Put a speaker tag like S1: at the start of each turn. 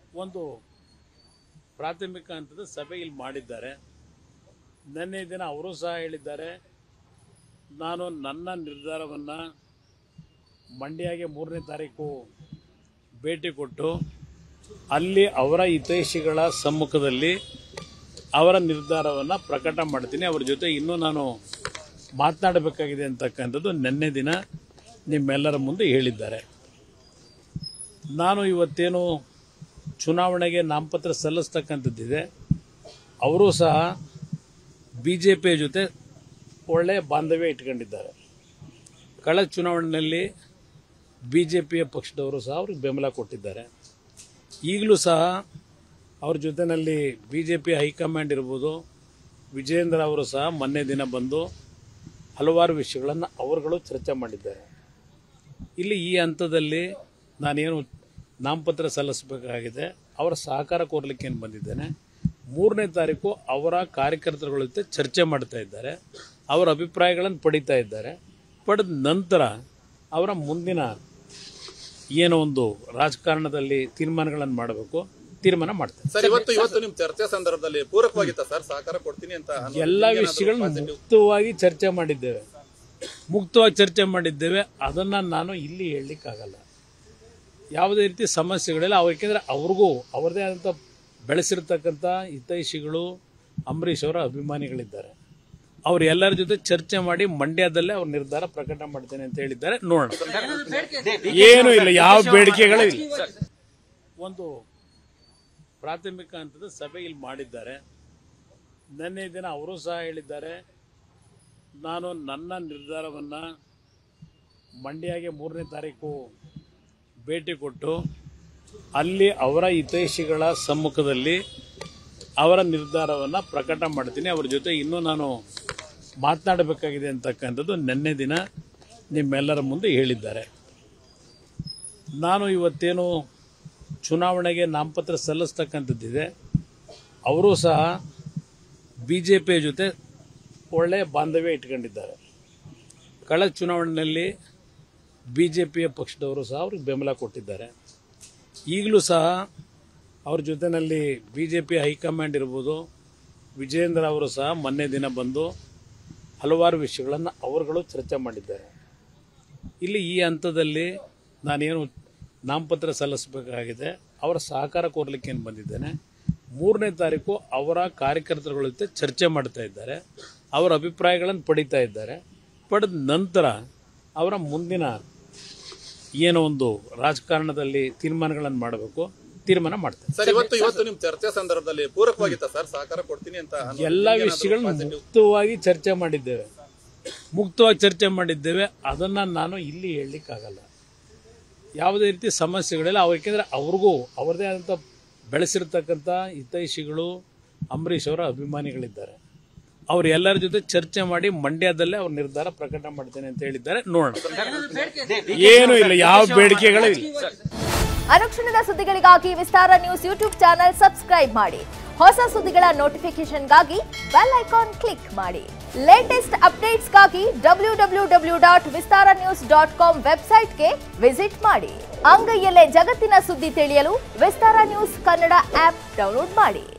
S1: ಒಂದು ಪ್ರಾಥಮಿಕ ಹಂತದ ಸಭೆ ಇಲ್ಲಿ ಮಾಡಿದ್ದಾರೆ ನಿನ್ನೆ ದಿನ ಅವರು ಸಹ ಹೇಳಿದ್ದಾರೆ ನಾನು ನನ್ನ ನಿರ್ಧಾರವನ್ನು ಮಂಡ್ಯಗೆ ಮೂರನೇ ತಾರೀಕು ಭೇಟಿ ಕೊಟ್ಟು ಅಲ್ಲಿ ಅವರ ಹಿತೈಷಿಗಳ ಸಮ್ಮುಖದಲ್ಲಿ ಅವರ ನಿರ್ಧಾರವನ್ನು ಪ್ರಕಟ ಮಾಡ್ತೀನಿ ಅವ್ರ ಜೊತೆ ಇನ್ನೂ ನಾನು ಮಾತನಾಡಬೇಕಾಗಿದೆ ಅಂತಕ್ಕಂಥದ್ದು ನಿನ್ನೆ ದಿನ ನಿಮ್ಮೆಲ್ಲರ ಮುಂದೆ ಹೇಳಿದ್ದಾರೆ ನಾನು ಇವತ್ತೇನು ಚುನಾವಣೆಗೆ ನಾಮಪತ್ರ ಸಲ್ಲಿಸ್ತಕ್ಕಂಥದ್ದಿದೆ ಅವರು ಸಹ ಬಿ ಜೆ ಪಿಯ ಜೊತೆ ಒಳ್ಳೆಯ ಬಾಂಧವ್ಯ ಇಟ್ಕೊಂಡಿದ್ದಾರೆ ಕಳೆದ ಚುನಾವಣೆಯಲ್ಲಿ ಬಿ ಜೆ ಪಿಯ ಪಕ್ಷದವರು ಸಹ ಅವ್ರಿಗೆ ಬೆಂಬಲ ಕೊಟ್ಟಿದ್ದಾರೆ ಈಗಲೂ ಸಹ ಅವ್ರ ಜೊತೆಯಲ್ಲಿ ಬಿ ಜೆ ಪಿ ಹೈಕಮಾಂಡ್ ಇರ್ಬೋದು ವಿಜಯೇಂದ್ರ ಅವರು ಸಹ ಮೊನ್ನೆ ದಿನ ಬಂದು ಹಲವಾರು ವಿಷಯಗಳನ್ನು ಅವರುಗಳು ಚರ್ಚೆ ಮಾಡಿದ್ದಾರೆ ಇಲ್ಲಿ ಈ ಹಂತದಲ್ಲಿ ನಾನೇನು ನಾಮಪತ್ರ ಸಲ್ಲಿಸಬೇಕಾಗಿದೆ ಅವರ ಸಹಕಾರ ಕೋರ್ಲಿಕ್ಕೆ ಏನು ಬಂದಿದ್ದೇನೆ ಮೂರನೇ ತಾರೀಕು ಅವರ ಕಾರ್ಯಕರ್ತರುಗಳ ಜೊತೆ ಚರ್ಚೆ ಮಾಡ್ತಾ ಇದ್ದಾರೆ ಅವರ ಅಭಿಪ್ರಾಯಗಳನ್ನು ಪಡಿತಾ ಇದ್ದಾರೆ ಪಡೆದ ನಂತರ ಅವರ ಮುಂದಿನ ಏನೋ ಒಂದು ರಾಜಕಾರಣದಲ್ಲಿ ತೀರ್ಮಾನಗಳನ್ನು ಮಾಡಬೇಕು ತೀರ್ಮಾನ ಮಾಡ್ತಾರೆ
S2: ಸರ್ ಇವತ್ತು ಇವತ್ತು ನಿಮ್ ಚರ್ಚೆ ಸಂದರ್ಭದಲ್ಲಿ ಪೂರಕವಾಗಿತ್ತ ಸರ್ ಸಹಕಾರ ಕೊಡ್ತೀನಿ ಅಂತ ಅನ್ನೋದು
S1: ಎಲ್ಲ
S2: ಏನಾದ್ರು
S1: ವಿಷಯಗಳನ್ನ
S2: positive?
S1: ಮುಕ್ತವಾಗಿ ಚರ್ಚೆ ಮಾಡಿದ್ದೇವೆ ಮುಕ್ತವಾಗಿ ಚರ್ಚೆ ಮಾಡಿದ್ದೇವೆ ಅದನ್ನು ನಾನು ಇಲ್ಲಿ ಹೇಳಲಿಕ್ಕಾಗಲ್ಲ ಯಾವುದೇ ರೀತಿ ಸಮಸ್ಯೆಗಳಿಲ್ಲ ಅವ್ರು ಏಕೆಂದರೆ ಅವ್ರಿಗೂ ಅವ್ರದ್ದೇ ಆದಂಥ ಬೆಳೆಸಿರ್ತಕ್ಕಂಥ ಹಿತೈಷಿಗಳು ಅಂಬರೀಷ್ ಅವರ ಅಭಿಮಾನಿಗಳಿದ್ದಾರೆ ಅವ್ರು ಎಲ್ಲರ ಜೊತೆ ಚರ್ಚೆ ಮಾಡಿ ಮಂಡ್ಯದಲ್ಲೇ ಅವ್ರ ನಿರ್ಧಾರ ಪ್ರಕಟ ಮಾಡ್ತೇನೆ ಅಂತ ಹೇಳಿದ್ದಾರೆ ನೋಡೋಣ ಏನು ಇಲ್ಲ ಯಾವ ಬೇಡಿಕೆಗಳು ಇಲ್ಲ ಒಂದು ಪ್ರಾಥಮಿಕ ಹಂತದ ಸಭೆ ಇಲ್ಲಿ ಮಾಡಿದ್ದಾರೆ ನಿನ್ನೆ ದಿನ ಅವರು ಸಹ ಹೇಳಿದ್ದಾರೆ ನಾನು ನನ್ನ ನಿರ್ಧಾರವನ್ನು ಮಂಡ್ಯಗೆ ಮೂರನೇ ತಾರೀಕು ಭೇಟಿ ಕೊಟ್ಟು ಅಲ್ಲಿ ಅವರ ಹಿತೈಷಿಗಳ ಸಮ್ಮುಖದಲ್ಲಿ ಅವರ ನಿರ್ಧಾರವನ್ನು ಪ್ರಕಟ ಮಾಡ್ತೀನಿ ಅವ್ರ ಜೊತೆ ಇನ್ನೂ ನಾನು ಮಾತನಾಡಬೇಕಾಗಿದೆ ಅಂತಕ್ಕಂಥದ್ದು ನಿನ್ನೆ ದಿನ ನಿಮ್ಮೆಲ್ಲರ ಮುಂದೆ ಹೇಳಿದ್ದಾರೆ ನಾನು ಇವತ್ತೇನು ಚುನಾವಣೆಗೆ ನಾಮಪತ್ರ ಸಲ್ಲಿಸ್ತಕ್ಕಂಥದ್ದಿದೆ ಅವರು ಸಹ ಬಿ ಜೆ ಪಿಯ ಜೊತೆ ಒಳ್ಳೆಯ ಬಾಂಧವ್ಯ ಇಟ್ಕೊಂಡಿದ್ದಾರೆ ಕಳೆದ ಚುನಾವಣೆಯಲ್ಲಿ ಬಿ ಜೆ ಪಿಯ ಪಕ್ಷದವರು ಸಹ ಅವ್ರಿಗೆ ಬೆಂಬಲ ಕೊಟ್ಟಿದ್ದಾರೆ ಈಗಲೂ ಸಹ ಅವ್ರ ಜೊತೆಯಲ್ಲಿ ಬಿ ಜೆ ಪಿ ಹೈಕಮಾಂಡ್ ಇರ್ಬೋದು ವಿಜಯೇಂದ್ರ ಅವರು ಸಹ ಮೊನ್ನೆ ದಿನ ಬಂದು ಹಲವಾರು ವಿಷಯಗಳನ್ನು ಅವರುಗಳು ಚರ್ಚೆ ಮಾಡಿದ್ದಾರೆ ಇಲ್ಲಿ ಈ ಹಂತದಲ್ಲಿ ನಾನೇನು ನಾಮಪತ್ರ ಸಲ್ಲಿಸಬೇಕಾಗಿದೆ ಅವರ ಸಹಕಾರ ಕೋರ್ಲಿಕ್ಕೆ ಏನು ಬಂದಿದ್ದೇನೆ ಮೂರನೇ ತಾರೀಕು ಅವರ ಕಾರ್ಯಕರ್ತರುಗಳ ಜೊತೆ ಚರ್ಚೆ ಮಾಡ್ತಾ ಇದ್ದಾರೆ ಅವರ ಅಭಿಪ್ರಾಯಗಳನ್ನು ಪಡಿತಾ ಇದ್ದಾರೆ ಪಡೆದ ನಂತರ ಅವರ ಮುಂದಿನ ಏನೋ ಒಂದು ರಾಜಕಾರಣದಲ್ಲಿ ತೀರ್ಮಾನಗಳನ್ನು ಮಾಡಬೇಕು ತೀರ್ಮಾನ ಮಾಡ್ತಾರೆ
S2: ಸರ್ ಇವತ್ತು ಇವತ್ತು ನಿಮ್ ಚರ್ಚೆ ಸಂದರ್ಭದಲ್ಲಿ ಪೂರಕವಾಗಿತ್ತ ಸರ್ ಸಹಕಾರ ಕೊಡ್ತೀನಿ ಅಂತ ಅನ್ನೋದು
S1: ಎಲ್ಲ
S2: ಏನಾದ್ರು
S1: ವಿಷಯಗಳನ್ನ
S2: positive?
S1: ಮುಕ್ತವಾಗಿ ಚರ್ಚೆ ಮಾಡಿದ್ದೇವೆ ಮುಕ್ತವಾಗಿ ಚರ್ಚೆ ಮಾಡಿದ್ದೇವೆ ಅದನ್ನು ನಾನು ಇಲ್ಲಿ ಹೇಳಲಿಕ್ಕಾಗಲ್ಲ ಯಾವುದೇ ರೀತಿ ಸಮಸ್ಯೆಗಳಿಲ್ಲ ಅವ್ರು ಏಕೆಂದರೆ ಅವ್ರಿಗೂ ಅವ್ರದ್ದೇ ಆದಂಥ ಬೆಳೆಸಿರ್ತಕ್ಕಂಥ ಹಿತೈಷಿಗಳು ಅಂಬರೀಷ್ ಅವರ ಅಭಿಮಾನಿಗಳಿದ್ದಾರೆ ಅವ್ರು ಎಲ್ಲರ ಜೊತೆ ಚರ್ಚೆ ಮಾಡಿ ಮಂಡ್ಯದಲ್ಲೇ ಅವ್ರ ನಿರ್ಧಾರ ಪ್ರಕಟ ಮಾಡ್ತೇನೆ ಅಂತ ಹೇಳಿದ್ದಾರೆ ನೋಡೋಣ ಏನು ಇಲ್ಲ ಯಾವ ಬೇಡಿಕೆಗಳು ಇಲ್ಲ
S3: ಅನುಕ್ಷಣದ ಸುದ್ದಿಗಳಿಗಾಗಿ Vistara news YouTube channel subscribe ಮಾಡಿ ಹೊಸ ಸುದ್ದಿಗಳ ನೋಟಿಫಿಕೇಶನ್ಗಾಗಿ ಬೆಲ್ ಐಕಾನ್ ಕ್ಲಿಕ್ ಮಾಡಿ ಲೇಟೆಸ್ಟ್ ಅಪ್ಡೇಟ್ಸ್ಗಾಗಿ W W W dot Vistara news dot com ವೆಬ್ಸೈಟ್ಗೆ ವಿಸಿಟ್ ಮಾಡಿ ಅಂಗೈಯಲ್ಲೇ ಜಗತ್ತಿನ ಸುದ್ದಿ ತಿಳಿಯಲು Vistara news Kannada app download ಮಾಡಿ